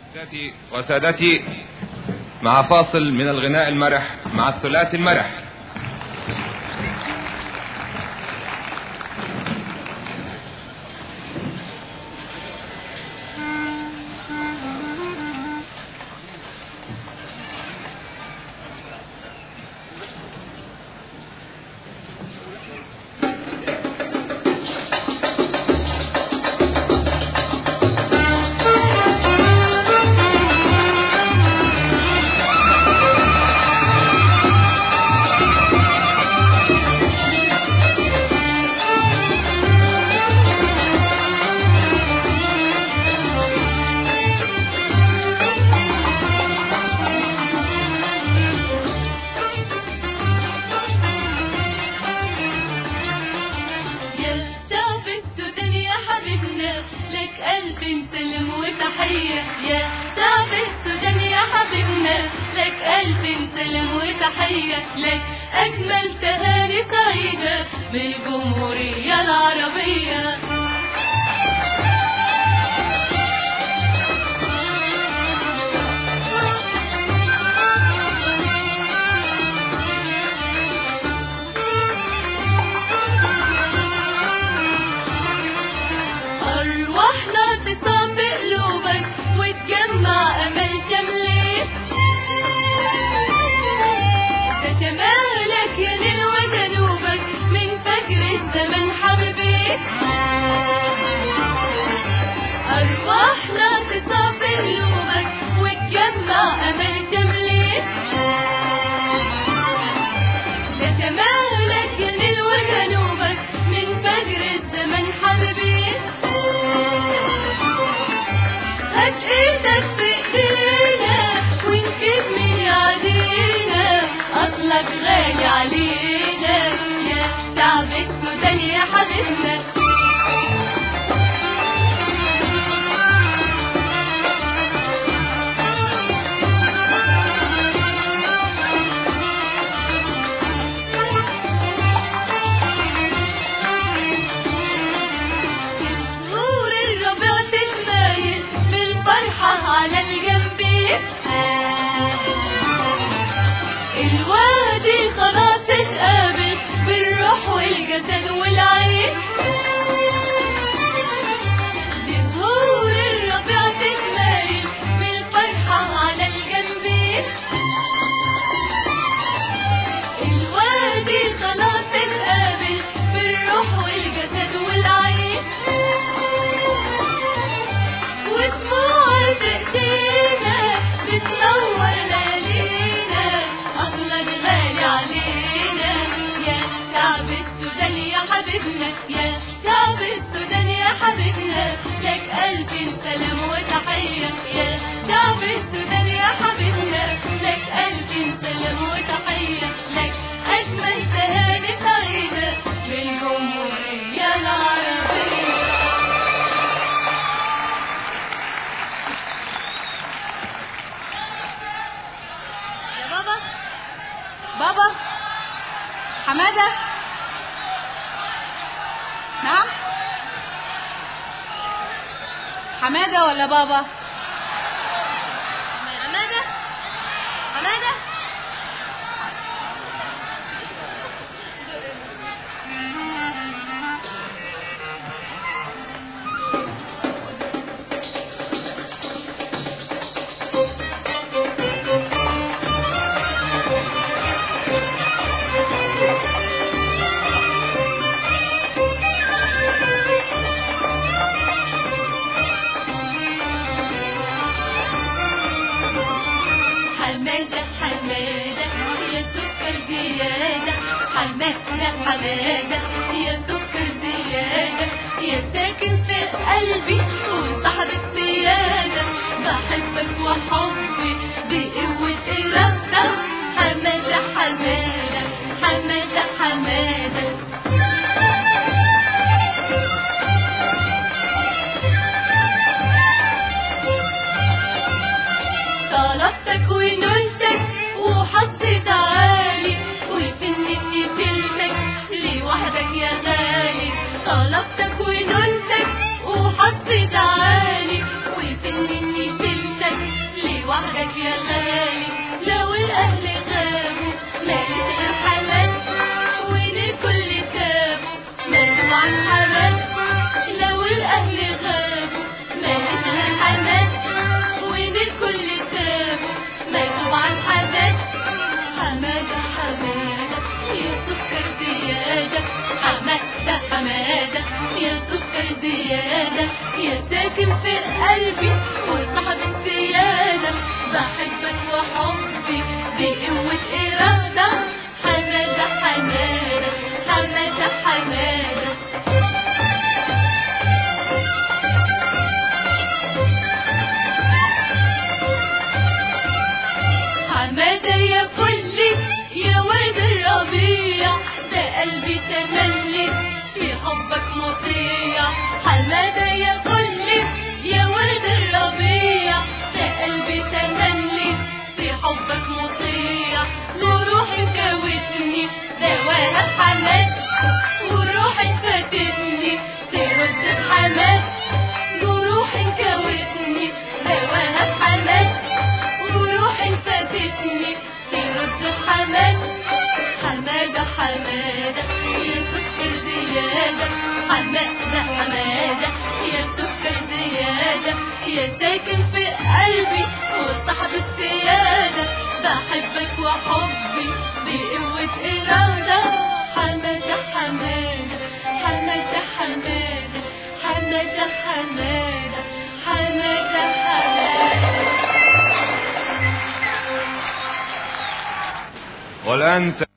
سادتي وسادتي مع فاصل من الغناء المرح مع الثلاثي المرح يا شعب السودان يا حبيبنا لك ألف سلم وتحية يا شعب السودان يا حبيبنا لك ألف سلم وتحية لك أجمل تهاني سعيدة من الجمهورية العربية أرواحنا تصاب قلوبك وتجمع أمل كاملين ده شمالك يا نيل وجنوبك من فجر الزمن حبيبي أرواحنا تصاب قلوبك وتجمع أمل كاملين ده شمالك يا نيل وجنوبك من فجر الزمن حبيبين هات ايدك في ايدينا ونجيب من يعدينا اصلك غالي علينا يا شعب السودان يا حبيبنا نور الربيع تتمايل بالفرحة على الجنبين الوادي خلاص اتقابل بالروح والجسد والعين دي زهور الربيع تتمايل بالفرحة على الجنبين الوادي خلاص اتقابل بالروح والجسد والعين ودموع بايدينا بتنور ليالينا اصلك غالي علينا يا شعب السودان يا حبيبنا يا شعب السودان يا حبيبنا لك ألف سلام وتحية يا شعب السودان يا حبيبنا لك ألف سلام وتحية لك أجمل تهاني سعيدة بالجمهورية العربية يا بابا بابا حمادة نعم حمادة ولا بابا حمادة حمادة حمادة حمادة يا سكر زيادة حمادة حمادة يا سكر زيادة يا ساكن في قلبي وصاحب السيادة بحبك وحبي بقوة إرادة حمادة حمادة حمادة حمادة طلبتك ونلتك وحطيت عالي ويفنني شلتك لوحدك يا غالي طلبتك ونلتك وحطيت عالي ويفنني شلتك زيادة يا ساكن في قلبي وصاحب السيادة بحبك وحبي بقوة إرادة حمادة حمادة حمادة حمادة حمادة يا كلي يا ورد الربيع ده قلبي تملي في حبك مطيع حمادة يا كلي يا ورد الربيع ده قلبي تملي في حبك مطيع وروحي مكوتني دواها حماد وروحي فاتتني ترد بحماد وروحي مكوتني دواها حماد وروحي فاتتني ترد بحماد حمادة حمادة يا سكر زيادة حمادة حمادة يا سكر زيادة يا ساكن في قلبي وصاحب السيادة بحبك وحبي بقوة إرادة حمادة حمادة حمادة حمادة حمادة حمادة حمادة حمادة والآن